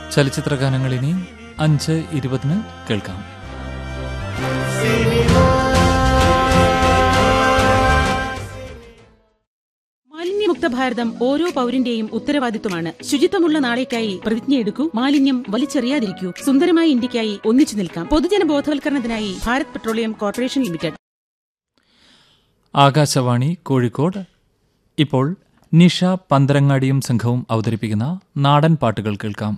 ചലച്ചിത്ര ഗാനങ്ങൾ ഇനി അഞ്ച് ഇരുപതിന് കേൾക്കാം മാലിന്യമുക്ത ഭാരതം ഓരോ പൗരന്റെയും ഉത്തരവാദിത്വമാണ് ശുചിത്വമുള്ള നാളേക്കായി പ്രതിജ്ഞയെടുക്കൂ മാലിന്യം വലിച്ചെറിയാതിരിക്കൂ സുന്ദരമായ ഇന്ത്യക്കായി ഒന്നിച്ചു നിൽക്കാം പൊതുജന ബോധവൽക്കരണത്തിനായി Bharat petroleum corporation limited Akashvani Kozhikode ഇപ്പോൾ നിഷ പന്തരങ്ങാടിയും സംഘവും അവതരിപ്പിക്കുന്ന നാടൻ പാട്ടുകൾ കേൾക്കാം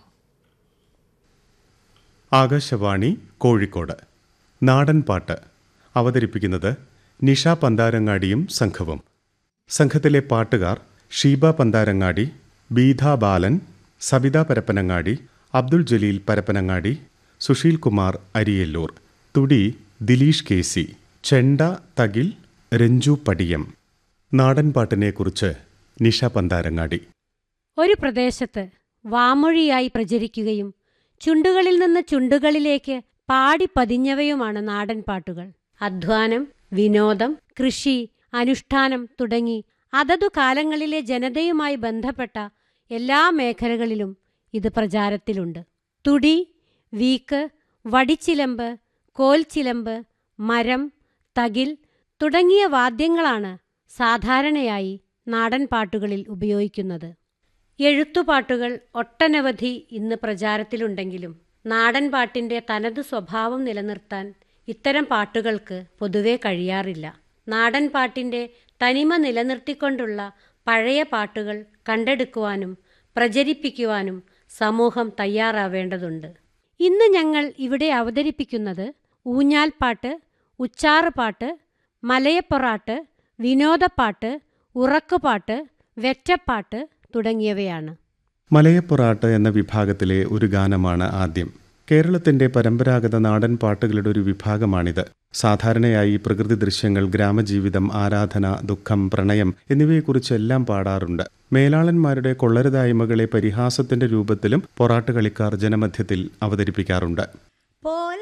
ആകാശവാണി കോഴിക്കോട് നാടൻ പാട്ട് അവതരിപ്പിക്കുന്നത് നിഷ പന്താരങ്ങാടിയും സംഘവും സംഘത്തിലെ പാട്ടുകാർ ഷീബ പന്താരങ്ങാടി ബീധ ബാലൻ സബിത പരപ്പനങ്ങാടി അബ്ദുൾ ജലീൽ പരപ്പനങ്ങാടി സുശീൽ കുമാർ അരിയല്ലൂർ തുടി ദിലീഷ് കെ സി ചെണ്ട തകിൽ രഞ്ജു പടിയം നാടൻ പാട്ടിനെക്കുറിച്ച് നിഷ പന്താരങ്ങാടി ഒരു പ്രദേശത്ത് വാമൊഴിയായി പ്രചരിക്കുകയും ചുണ്ടുകളിൽ നിന്ന് ചുണ്ടുകളിലേക്ക് പാടി പതിഞ്ഞവയുമാണ് നാടൻ പാട്ടുകൾ അധ്വാനം വിനോദം കൃഷി അനുഷ്ഠാനം തുടങ്ങി അതതു കാലങ്ങളിലെ ജനതയുമായി ബന്ധപ്പെട്ട എല്ലാ മേഖലകളിലും ഇത് പ്രചാരത്തിലുണ്ട് തുടി വീക്ക് വടിച്ചിലമ്പ് കോൽച്ചിലമ്പ് മരം തകിൽ തുടങ്ങിയ വാദ്യങ്ങളാണ് സാധാരണയായി നാടൻ പാട്ടുകളിൽ ഉപയോഗിക്കുന്നത് എഴുത്തുപാട്ടുകൾ ഒട്ടനവധി ഇന്ന് പ്രചാരത്തിലുണ്ടെങ്കിലും നാടൻ പാട്ടിൻ്റെ തനത് സ്വഭാവം നിലനിർത്താൻ ഇത്തരം പാട്ടുകൾക്ക് പൊതുവെ കഴിയാറില്ല നാടൻ പാട്ടിൻ്റെ തനിമ നിലനിർത്തിക്കൊണ്ടുള്ള പഴയ പാട്ടുകൾ കണ്ടെടുക്കുവാനും പ്രചരിപ്പിക്കുവാനും സമൂഹം തയ്യാറാവേണ്ടതുണ്ട് ഇന്ന് ഞങ്ങൾ ഇവിടെ അവതരിപ്പിക്കുന്നത് ഊഞ്ഞാൽപ്പാട്ട് ഉച്ചാറുപാട്ട് മലയപ്പൊറാട്ട് വിനോദപ്പാട്ട് ഉറക്കുപാട്ട് വെറ്റപ്പാട്ട് തുടങ്ങിയവയാണ് മലയപ്പൊറാട്ട് എന്ന വിഭാഗത്തിലെ ഒരു ഗാനമാണ് ആദ്യം കേരളത്തിന്റെ പരമ്പരാഗത നാടൻ പാട്ടുകളുടെ ഒരു വിഭാഗമാണിത് സാധാരണയായി പ്രകൃതി ദൃശ്യങ്ങൾ ഗ്രാമജീവിതം ആരാധന ദുഃഖം പ്രണയം എന്നിവയെക്കുറിച്ചെല്ലാം പാടാറുണ്ട് മേലാളന്മാരുടെ കൊള്ളരുതായ്മകളെ പരിഹാസത്തിന്റെ രൂപത്തിലും പൊറാട്ട് കളിക്കാർ ജനമധ്യത്തിൽ അവതരിപ്പിക്കാറുണ്ട്